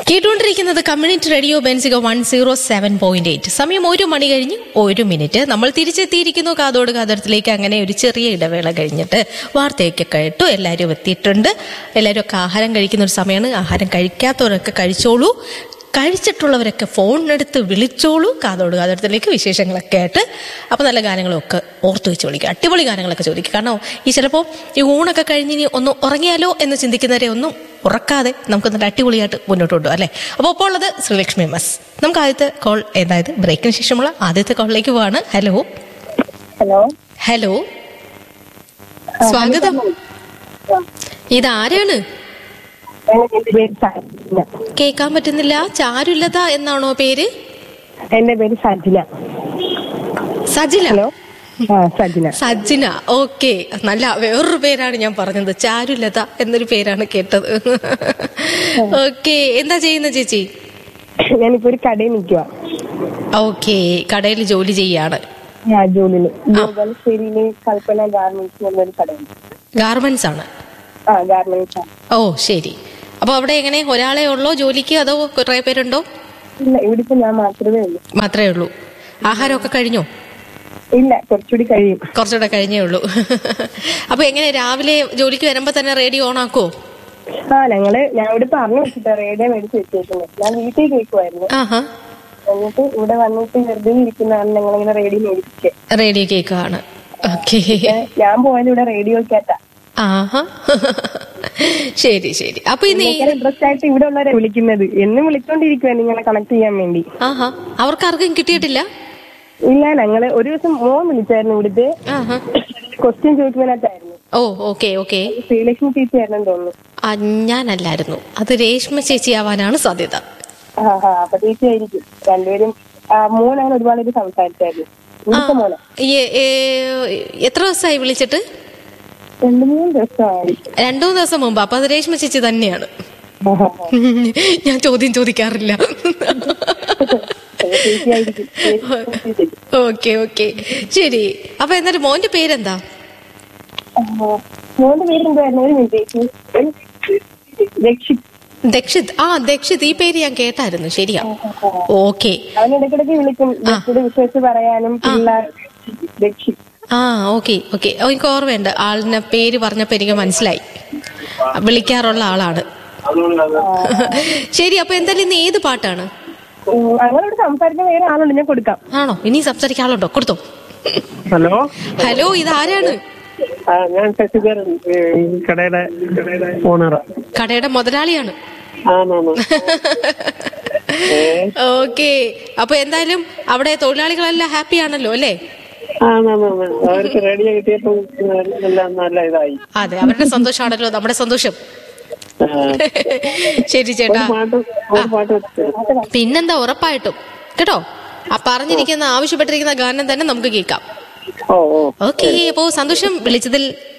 കേട്ടുകൊണ്ടിരിക്കുന്നത് community radio ബെൻസിക one zero seven point eight സമയം ഒരു മണി കഴിഞ്ഞ് ഒരു മിനിറ്റ് നമ്മൾ തിരിച്ചെത്തിയിരിക്കുന്നു കാതോട് കാതോരത്തിലേക്ക് അങ്ങനെ ഒരു ചെറിയ ഇടവേള കഴിഞ്ഞിട്ട് വാർത്തയൊക്കെ കേട്ടു എല്ലാവരും എത്തിയിട്ടുണ്ട് എല്ലാവരും ഒക്കെ ആഹാരം കഴിക്കുന്ന ഒരു സമയമാണ് ആഹാരം കഴിക്കാത്തവരൊക്കെ കഴിച്ചോളൂ കഴിച്ചിട്ടുള്ളവരൊക്കെ ഫോണിനെടുത്ത് വിളിച്ചോളൂ കാതോട് കാതോരത്തിലേക്ക് വിശേഷങ്ങളൊക്കെ ആയിട്ട് അപ്പോൾ നല്ല ഗാനങ്ങളൊക്കെ ഓർത്തു വെച്ച് വിളിക്കുക അടിപൊളി ഗാനങ്ങളൊക്കെ ചോദിക്കുക കാരണം ഈ ചിലപ്പോൾ ഈ ഊണൊക്കെ കഴിഞ്ഞ് ഇനി ഒന്ന് ഉറങ്ങിയാലോ എന്ന് ചിന്തിക്കുന്നവരെ ഒന്നും ഉറക്കാതെ നമുക്ക് നല്ല അടിപൊളിയായിട്ട് മുന്നോട്ട് കൊണ്ടുപോകാം അല്ലേ അപ്പോൾ ഇപ്പോൾ ഉള്ളത് ശ്രീലക്ഷ്മി എം എസ് നമുക്ക് ആദ്യത്തെ കോൾ ഏതായത് ബ്രേക്കിന് ശേഷമുള്ള ആദ്യത്തെ കോളിലേക്ക് പോവാണ് ഹലോ ഹലോ ഹലോ സ്വാഗതം ഇതാരാണ് എന്റെ പേര് സജ്ന കേൾക്കാൻ പറ്റുന്നില്ല ചാരുലത എന്നാണോ പേര് എന്റെ പേര് സജ്ന സജില ഹലോ ആ സജ്ന സജ്ന ഓക്കെ നല്ല വേറൊരു പേരാണ് ഞാൻ പറഞ്ഞത് ചാരുലത എന്നൊരു പേരാണ് കേട്ടത് ഓക്കെ എന്താ ചെയ്യുന്ന ചേച്ചി ഞാനിപ്പോ ഒരു കടയിൽ നിൽക്കുക ഓക്കെ കടയിൽ ജോലി ചെയ്യാണ് ആ ജോലിയില് ഗോപാലശ്ശേരിയില് കൽപ്പന ഗാർമെന്റ്സ് എന്നൊരു കടയുണ്ട് ഗാർമെന്റ്സ് ആണ് ആ ഗാർമെന്റ്സ് ആണ് ഓ ശരി അപ്പൊ അവിടെ എങ്ങനെ ഒരാളെ ഉള്ളോ ജോലിക്ക് അതോ കുറെ പേരുണ്ടോ ഇല്ല ഇവിടെ ഇപ്പൊ ഞാൻ മാത്രമേ ഉള്ളൂ മാത്രമേ ഉള്ളൂ ആഹാരമൊക്കെ കഴിഞ്ഞോ ഇല്ല കുറച്ചുകൂടി കഴിയും കുറച്ചുകൂടെ കഴിഞ്ഞേ ഉള്ളൂ അപ്പൊ എങ്ങനെ രാവിലെ ജോലിക്ക് വരുമ്പോ തന്നെ റേഡിയോ ഓൺ ആക്കുവോ ആ ഞങ്ങള് ഞാൻ ഇവിടെ പറഞ്ഞു വെച്ചിട്ടാ റേഡിയോ മേടിച്ച് വെച്ചേക്കുന്നത് ഞാൻ വീട്ടിൽ കേൾക്കുമായിരുന്നു ആഹാ എന്നിട്ട് ഇവിടെ വന്നിട്ട് വെറുതെ ഇരിക്കുന്നതാണ് ഞങ്ങളിങ്ങനെ റേഡിയോ മേടിച്ചേ റേഡിയോ കേക്കാണ് ഓക്കെ ഞാൻ പോയത് ഇവിടെ റേഡിയോക്കകത്താ ആഹാ ശരി ശരി അപ്പൊ ഇന്ന് ഈ- ഭയങ്കര ഇൻട്രസ്റ്റ് ആയിട്ട് ഇവിടെ ഉള്ളവരെ വിളിക്കുന്നത് എന്നും വിളിച്ചോണ്ടിരിക്കുവാ നിങ്ങളെ കണക്ട് ചെയ്യാൻ വേണ്ടി ആഹാ അവർക്ക് ആർക്കും കിട്ടിയിട്ടില്ല ഇല്ല ഞങ്ങള് ഒരു ദിവസം മോൻ വിളിച്ചായിരുന്നു ഇവിടുത്തെ ആഹാ ക്വസ്റ്റ്യൻ ചോദിക്കുന്നതിനകത്തായിരുന്നു ഓ ഓക്കെ ഓക്കെ ശ്രീലക്ഷ്മി ചേച്ചി ആയിരുന്നു തോന്നുന്നു ആ, ഞാനല്ലായിരുന്നു അത് രേഷ്മ ചേച്ചി ആവാനാണ് സാധ്യത ആ ആ അപ്പൊ ചേച്ചി ആയിരിക്കും രണ്ടുപേരും ആ, മോൻ അങ്ങനെ ഒരുപാട് പേര് സംസാരിച്ചായിരുന്നു ഇവിടുത്തെ മോനെ ഈ, ഏ, എത്ര ദിവസമായി വിളിച്ചിട്ട് രണ്ടു മൂന്ന് ദിവസമായി രണ്ടു മൂന്ന് ദിവസം മുമ്പ് അപ്പൊ അത് രേഷ്മ ചേച്ചി തന്നെയാണ് ആ, ആ, ആ. ഞാൻ ചോദ്യം ചോദിക്കാറില്ല അപ്പൊ ചേച്ചി ആയിരിക്കും ചേച്ചി. ഓക്കെ ഓക്കെ ശരി അപ്പൊ എന്നാലും മോന്റെ പേരെന്താ ആ, മോന്റെ പേര് എന്തായിരുന്നു ഒരു മിനിറ്റ് ചേച്ചി രക്ഷിത് ദക്ഷിത് ആ ദക്ഷിത് ഈ പേര് ഞാൻ കേട്ടായിരുന്നു ശരിയാ ഓക്കെ അവൻ ഇടയ്ക്കിടയ്ക്ക് വിളിക്കും രക്ഷിത് വിശ്വസിച്ച് പറയാനും പിള്ളേർ രക്ഷിത് ആ ഓക്കെ ഓക്കെ എനിക്ക് ഓർമ്മയുണ്ട് ആളിനെ പേര് പറഞ്ഞപ്പോ എനിക്ക് മനസ്സിലായി വിളിക്കാറുള്ള ആളാണ് ശരി അപ്പൊ എന്തായാലും ഇന്ന് ഏത് പാട്ടാണ് ഉം, ഞങ്ങളോട് സംസാരിക്കാൻ വേറെ ആളുണ്ട് ഞാൻ കൊടുക്കാം ആണോ ഇനി സംസാരിക്കാൻ ആളുണ്ടോ കൊടുത്തോ ഹലോ ഹലോ ഇതാരാണ് ആ, ഞാൻ ശശിധരൻ ഏ, ഈ കടയുടെ ഓണർ കടയുടെ മുതലാളിയാണ് ആണാണ് ഓക്കെ അപ്പൊ എന്തായാലും അവിടെ തൊഴിലാളികളെല്ലാം ഹാപ്പി ആണല്ലോ അല്ലേ ആണാണ് അവർക്ക് റേഡിയോ കിട്ടിയപ്പോൾ എല്ലാം നല്ല ഇതായി അതെ അവരുടെ സന്തോഷമാണല്ലോ നമ്മുടെ സന്തോഷം ആ, ശരി ഒരു ചേട്ടാ പാട്ട് ഒരു പാട്ട് വെച്ച് പിന്നെന്താ ഉറപ്പായിട്ടും കേട്ടോ ആ പറഞ്ഞിരിക്കുന്ന ആവശ്യപ്പെട്ടിരിക്കുന്ന ഗാനം തന്നെ നമുക്ക് കേൾക്കാം ഓ ഓ ഓക്കെ അപ്പോ സന്തോഷം വിളിച്ചതിൽ